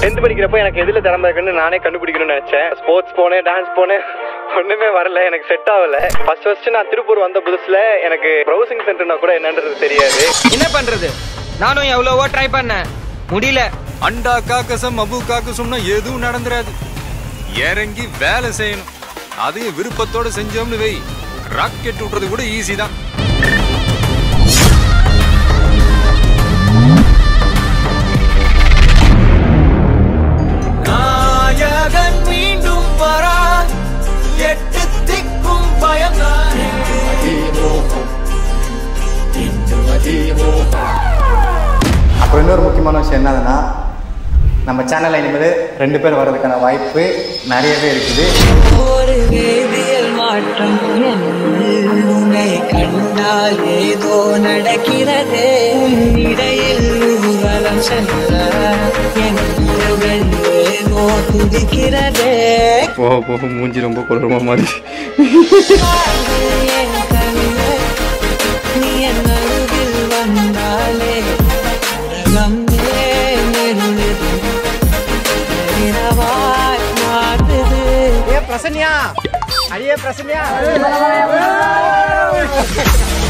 tenth படிக்கிறப்போ எனக்கு எதுல திறமை இருக்குன்னு நானே கண்டுபிடிக்கணும்னு நினைச்சேன் ஸ்போர்ட்ஸ் போனேன் டான்ஸ் போனேன் ஒண்ணுமே வரல எனக்கு செட் ஆகல ஃபர்ஸ்ட் ஃபர்ஸ்ட் நான் திருப்பூர் வந்த புதுசுல எனக்கு ப்ரௌசிங் சென்டர்னா கூட என்னன்றது தெரியாது என்ன பண்றது நானும் எவ்வளவோ ட்ரை பண்ணேன் முடியல அண்டா காக்கசம் அபு காக்கசம்னா எதுவும் நடந்துராது இறங்கி வேலை செய்யணும் அதையும் விருப்பத்தோட செஞ்சோம்னு வை ராக்கெட் விட்டுறது கூட ஈஸி தான் நாயகன் மீண்டும் வரா எட்டு திக்கும் பயந்தானே அப்புறம் இன்னொரு முக்கியமான விஷயம் என்னதுன்னா நம்ம சேனலில் இனிமேல் ரெண்டு பேர் வர்றதுக்கான வாய்ப்பு நிறையவே இருக்குது ஒரு வேதியியல் மாற்றம் என்னுள் உன்னை கண்டால் ஏதோ நடக்கிறதே உன் இடையில் ஊர்வலம் சென்ற என் உறவுகள் ஏதோ துடிக்கிறதே போக போக மூஞ்சி ரொம்ப கொடூரமா மாதிரி என் கண்ணே, நீ என் அருகில் வந்தாலே உலகம் நெருளிது இரவாய் மாட்டுது ஏ பிரசன்யா அடியே பிரசன்யா